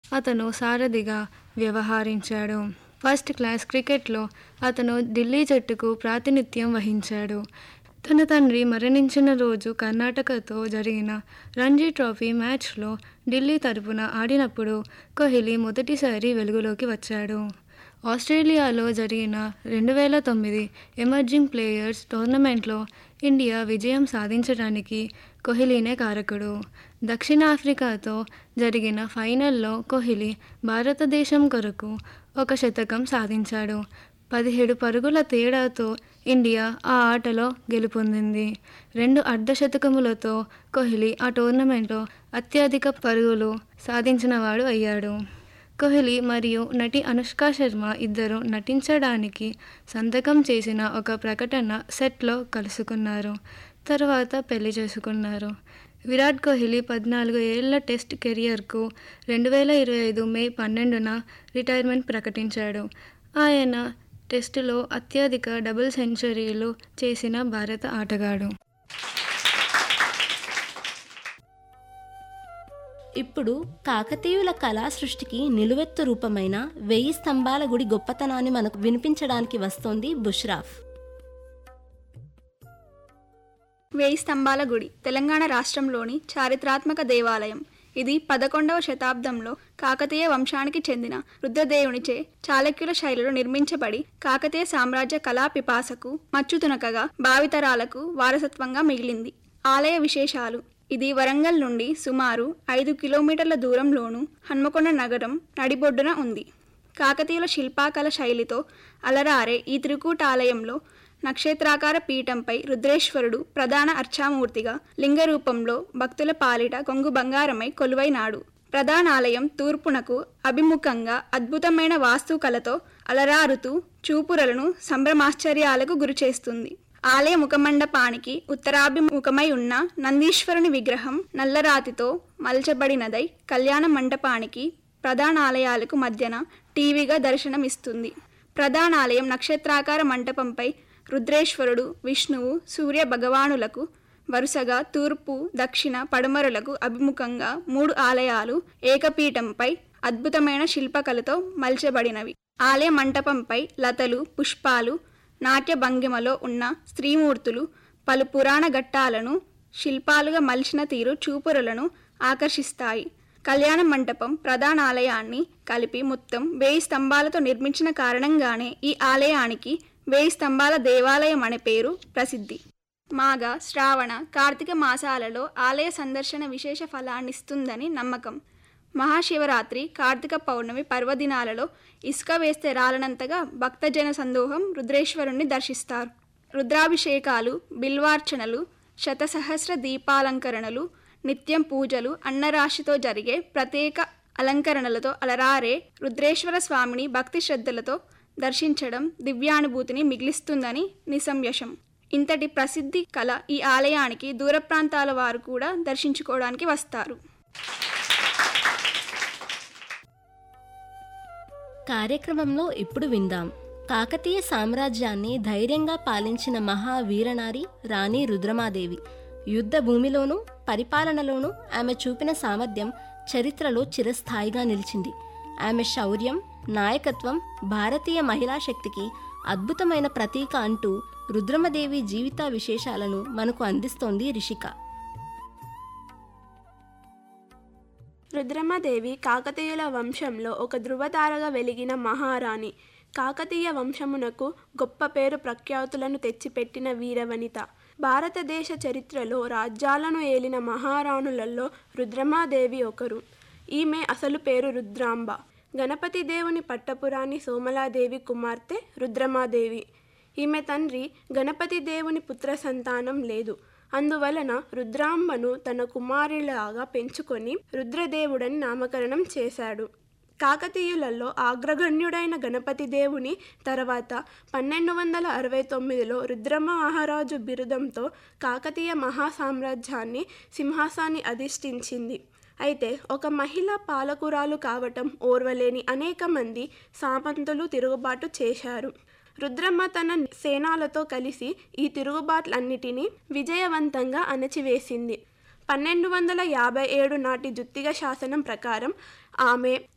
అతను సారథిగా వ్యవహరించాడు first class క్రికెట్లో అతను ఢిల్లీ జట్టుకు ప్రాతినిధ్యం వహించాడు తన తండ్రి మరణించిన రోజు కర్ణాటకతో జరిగిన రంజీ ట్రోఫీ మ్యాచ్లో ఢిల్లీ తరపున ఆడినప్పుడు కోహ్లీ మొదటిసారి వెలుగులోకి వచ్చాడు ఆస్ట్రేలియాలో జరిగిన రెండు వేల తొమ్మిది ఎమర్జింగ్ ప్లేయర్స్ టోర్నమెంట్లో ఇండియా విజయం సాధించడానికి కోహ్లీనే కారకుడు దక్షిణాఫ్రికాతో జరిగిన ఫైనల్లో కోహ్లీ భారతదేశం కొరకు ఒక శతకం సాధించాడు పదిహేడు పరుగుల తేడాతో ఇండియా ఆ ఆటలో గెలుపొందింది రెండు అర్ధశతకములతో కోహ్లీ ఆ టోర్నమెంట్లో అత్యధిక పరుగులు సాధించినవాడు అయ్యాడు కోహ్లీ మరియు నటి అనుష్క శర్మ ఇద్దరు నటించడానికి సంతకం చేసిన ఒక ప్రకటన సెట్లో కలుసుకున్నారు తర్వాత పెళ్లి చేసుకున్నారు విరాట్ కోహ్లీ పద్నాలుగు ఏళ్ల టెస్ట్ కెరియర్కు రెండు వేల ఇరవై ఐదు మే పన్నెండున రిటైర్మెంట్ ప్రకటించాడు ఆయన టెస్టులో అత్యధిక డబుల్ సెంచరీలు చేసిన భారత ఆటగాడు ఇప్పుడు కాకతీయుల కళా సృష్టికి నిలువెత్తు రూపమైన వెయ్యి స్తంభాల గుడి గొప్పతనాన్ని మనకు వినిపించడానికి వస్తోంది బుష్రాఫ్ వేయి స్తంభాల గుడి తెలంగాణ రాష్ట్రంలోని చారిత్రాత్మక దేవాలయం ఇది పదకొండవ శతాబ్దంలో కాకతీయ వంశానికి చెందిన రుద్రదేవునిచే చాళక్యుల శైలిలో నిర్మించబడి కాకతీయ సామ్రాజ్య కళా పిపాసకు మచ్చుతునకగా భావితరాలకు వారసత్వంగా మిగిలింది ఆలయ విశేషాలు ఇది వరంగల్ నుండి సుమారు ఐదు కిలోమీటర్ల దూరంలోను హన్మకొండ నగరం నడిబొడ్డున ఉంది కాకతీయుల శిల్పాకళ శైలితో అలరారే ఈ త్రికూటాలయంలో నక్షత్రాకార పీఠంపై రుద్రేశ్వరుడు ప్రధాన అర్చామూర్తిగా లింగ రూపంలో భక్తుల పాలిట కొంగు బంగారమై కొలువైనాడు ప్రధానాలయం తూర్పునకు అభిముఖంగా అద్భుతమైన వాస్తుకలతో అలరారుతూ చూపురలను సంభ్రమాశ్చర్యాలకు గురిచేస్తుంది ఆలయ ముఖమండపానికి ఉత్తరాభిముఖమై ఉన్న నందీశ్వరుని విగ్రహం నల్లరాతితో మలచబడినదై కళ్యాణ మండపానికి ప్రధానాలయాలకు మధ్యన టీవీగా దర్శనమిస్తుంది ప్రధానాలయం నక్షత్రాకార మంటపంపై రుద్రేశ్వరుడు విష్ణువు సూర్య భగవానులకు వరుసగా తూర్పు దక్షిణ పడమరలకు అభిముఖంగా మూడు ఆలయాలు ఏకపీఠంపై అద్భుతమైన శిల్పకళతో మలచబడినవి ఆలయ మంటపంపై లతలు పుష్పాలు నాట్య భంగిమలో ఉన్న స్త్రీమూర్తులు పలు పురాణ ఘట్టాలను శిల్పాలుగా మలిచిన తీరు చూపురులను ఆకర్షిస్తాయి కళ్యాణ మంటపం ప్రధాన ఆలయాన్ని కలిపి మొత్తం వేయి స్తంభాలతో నిర్మించిన కారణంగానే ఈ ఆలయానికి వేయి స్తంభాల దేవాలయం అనే పేరు ప్రసిద్ధి మాఘ శ్రావణ కార్తీక మాసాలలో ఆలయ సందర్శన విశేష ఫలాన్నిస్తుందని నమ్మకం మహాశివరాత్రి కార్తీక పౌర్ణమి పర్వదినాలలో ఇసుక వేస్తే రాలనంతగా భక్తజన సందోహం రుద్రేశ్వరుణ్ణి దర్శిస్తారు రుద్రాభిషేకాలు బిల్వార్చనలు శతసహస్ర దీపాలంకరణలు నిత్యం పూజలు అన్నరాశితో జరిగే ప్రత్యేక అలంకరణలతో అలరారే రుద్రేశ్వర స్వామిని భక్తి శ్రద్ధలతో దర్శించడం దివ్యానుభూతిని మిగిలిస్తుందని నిసంయశం ఇంతటి ప్రసిద్ధి కల ఈ ఆలయానికి దూర ప్రాంతాల వారు కూడా దర్శించుకోవడానికి వస్తారు కార్యక్రమంలో ఇప్పుడు విందాం కాకతీయ సామ్రాజ్యాన్ని ధైర్యంగా పాలించిన మహావీరనారి రాణి రుద్రమాదేవి యుద్ధ భూమిలోనూ పరిపాలనలోనూ ఆమె చూపిన సామర్థ్యం చరిత్రలో చిరస్థాయిగా నిలిచింది ఆమె శౌర్యం నాయకత్వం భారతీయ మహిళా శక్తికి అద్భుతమైన ప్రతీక అంటూ రుద్రమదేవి జీవిత విశేషాలను మనకు అందిస్తోంది రిషిక రుద్రమదేవి కాకతీయుల వంశంలో ఒక ధృవతారగా వెలిగిన మహారాణి కాకతీయ వంశమునకు గొప్ప పేరు ప్రఖ్యాతులను తెచ్చిపెట్టిన వీరవనిత భారతదేశ చరిత్రలో రాజ్యాలను ఏలిన మహారాణులలో రుద్రమాదేవి ఒకరు ఈమె అసలు పేరు రుద్రాంబ గణపతి దేవుని పట్టపురాణి సోమలాదేవి కుమార్తె రుద్రమాదేవి ఈమె తండ్రి గణపతి దేవుని పుత్ర సంతానం లేదు అందువలన రుద్రాంబను తన కుమారులాగా పెంచుకొని రుద్రదేవుడని నామకరణం చేశాడు కాకతీయులలో అగ్రగణ్యుడైన గణపతి దేవుని తర్వాత పన్నెండు వందల అరవై తొమ్మిదిలో రుద్రమ మహారాజు బిరుదంతో కాకతీయ మహాసామ్రాజ్యాన్ని సింహాసాన్ని అధిష్ఠించింది అయితే ఒక మహిళ పాలకురాలు కావటం ఓర్వలేని అనేక మంది సామంతులు తిరుగుబాటు చేశారు రుద్రమ్మ తన సేనాలతో కలిసి ఈ తిరుగుబాట్లన్నిటినీ విజయవంతంగా అణచివేసింది పన్నెండు వందల యాభై ఏడు నాటి జుత్తిగ శాసనం ప్రకారం ఆమె